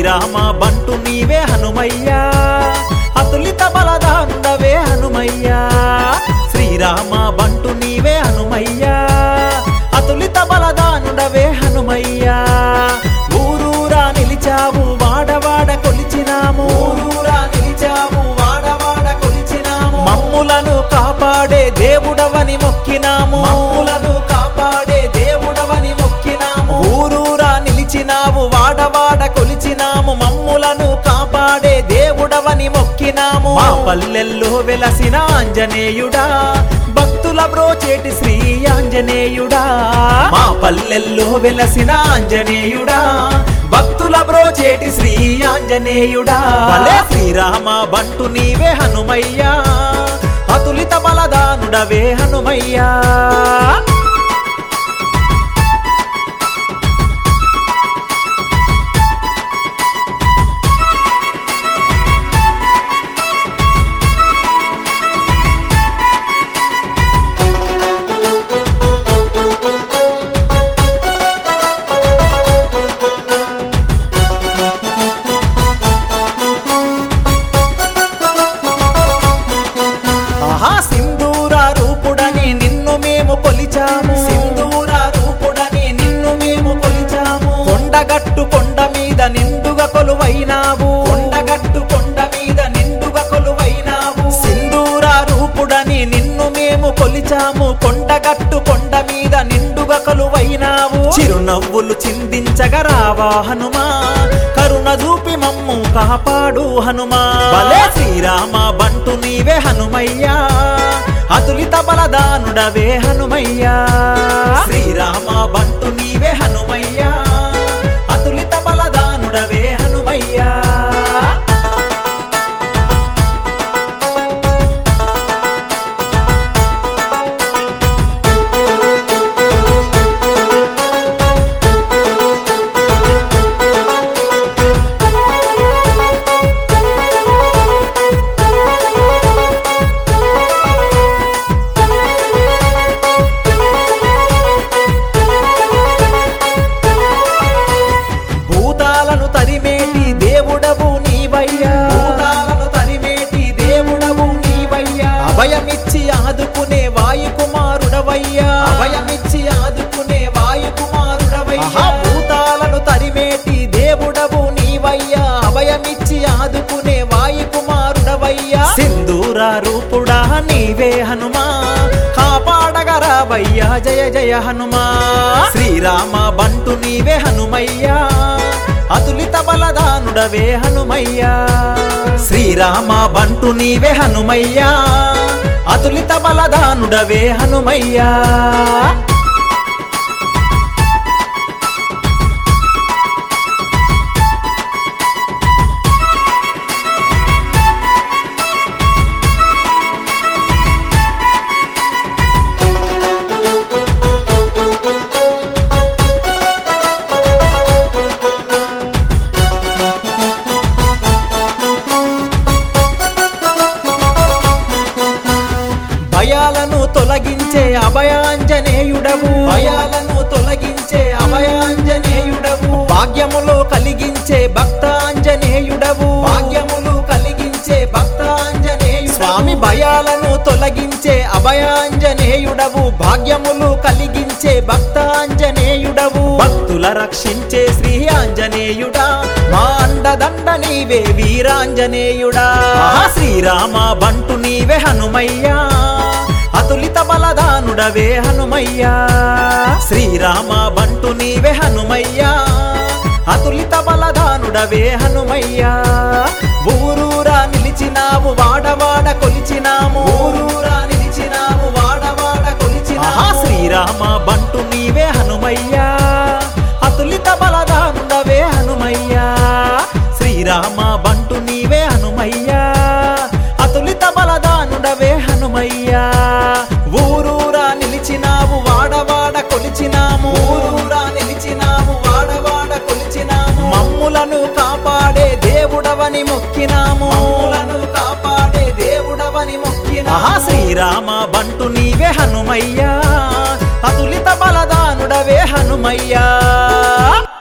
శ్రీరామ బంటు నీవే హనుమయ్యా అతులిత బలదానుడవే హనుమయ్యా శ్రీరామ బంటు నీవే హనుమయ్యా అతులిత బలదానుడవే హనుమయ్యా ఊరూరా నిలిచావు వాడవాడ కొలిచినాము ఊరూరా నిలిచావు వాడవాడ కొలిచినాము మమ్ములను కాపాడే దేవుడవని మొక్కినాము మమ్ములను కాపాడే దేవుడవని మొక్కినాము ఊరూరా నిలిచినావు వాడవాడ కొలిచినాము మమ్ములను కాపాడే దేవుడవని మొక్కినాము మా పల్లెల్లో వెలసిన ఆంజనేయుడా భక్తుల బ్రోచేటి శ్రీ ఆంజనేయుడా మా పల్లెల్లో వెలసిన ఆంజనేయుడా భక్తుల బ్రోచేటి శ్రీ ఆంజనేయుడా భలే శ్రీరామ బంటు నీవే హనుమయ్యా అతులిత బలదానుడవే హనుమయ్యా ఆహా సింధూర రూపుడని నిన్ను మేము కొలిచాము సింధూర రూపుడని నిన్ను మేము కొలిచాము కొండగట్టు కొండ మీద నిండుగా కొలువైనావు కొండగట్టు కొండ మీద నిండుగా కొలువైనావు సింధూర రూపుడని నిన్ను మేము కొలిచాము కొండగట్టు కొండ మీద నిండుగా కొలువైనావు చిరునవ్వులు చిందించగా రావా హనుమా కరుణ చూపి మమ్ము కాపాడు హనుమా భలే శ్రీరామ బంటు నీవే హనుమయ్యా అతులిత బలదానుడవే హనుమయ్యా శ్రీరామ బంటు నీవే హనుమయ్యా అతులిత బలదానుడవే హనుమయ్యా భూతాలను తరిమేటి దేవుడవు నీవయ్యా భూతాలను తరిమేటి దేవుడవు నీవయ్యా అభయమిచ్చి ఆదుకునే వాయుకుమారుడవయ్యా అభయమిచ్చి ఆదుకునే వాయుకుమారుడవయ్యా భూతాలను తరిమేటి దేవుడవు నీవయ్యా అభయమిచ్చి ఆదుకునే వాయుకుమారుడవయ్యా సింధూర రూపుడా నీవే హనుమా కాపాడగరావయ్యా జయ జయ హనుమా శ్రీరామ బంటు నీవే హనుమయ్యా అతులిత బలదానుడవే హనుమయ్యా శ్రీరామ బంటు నీవే హనుమయ్యా అతులిత బలదానుడవే హనుమయ్యా భయాలను తొలగించే అభయాంజనేయుడవు భయాలను తొలగించే అభయాంజనేయుడవు భాగ్యములో కలిగించే భక్తాంజనేయుడవు భాగ్యములు కలిగించే భక్తాంజనేయుడు స్వామి భయాలను తొలగించే అభయాంజనేయుడవు భాగ్యములు కలిగించే భక్తాంజనేయుడవు భక్తుల రక్షించే శ్రీ ఆంజనేయుడా మా అండదండ నీవే వీరాంజనేయుడా మహా శ్రీరామ బంటు నీవే హనుమయ్యా అతులిత బలదానుడవే హనుమయ్యా శ్రీరామ బంటు నీవే హనుమయ్యా అతులిత బలదానుడవే హనుమయ్యా ఊరూరా నిలిచినావు వాడవాడ కొలిచినాము ఊరూరా నిలిచినావు వాడవాడ కొలిచినాము శ్రీరామ బంటు నీవే హనుమయ్యా అతులిత బలదానుడవే హనుమయ్యా శ్రీరామ బంటు నీవే హనుమయ్యా అతులిత బలదానుడవే హనుమయ్యా ఊరూరా నిలిచినావు వాడవాడ కొలిచినాము ఊరూరా నిలిచినావు వాడవాడ కొలిచినాము మమ్ములను కాపాడే దేవుడవని మొక్కినాము మమ్ములను కాపాడే దేవుడవని మొక్కినా శ్రీరామ బంటు నీవే హనుమయ్యా అతులిత బలదానుడవే హనుమయ్యా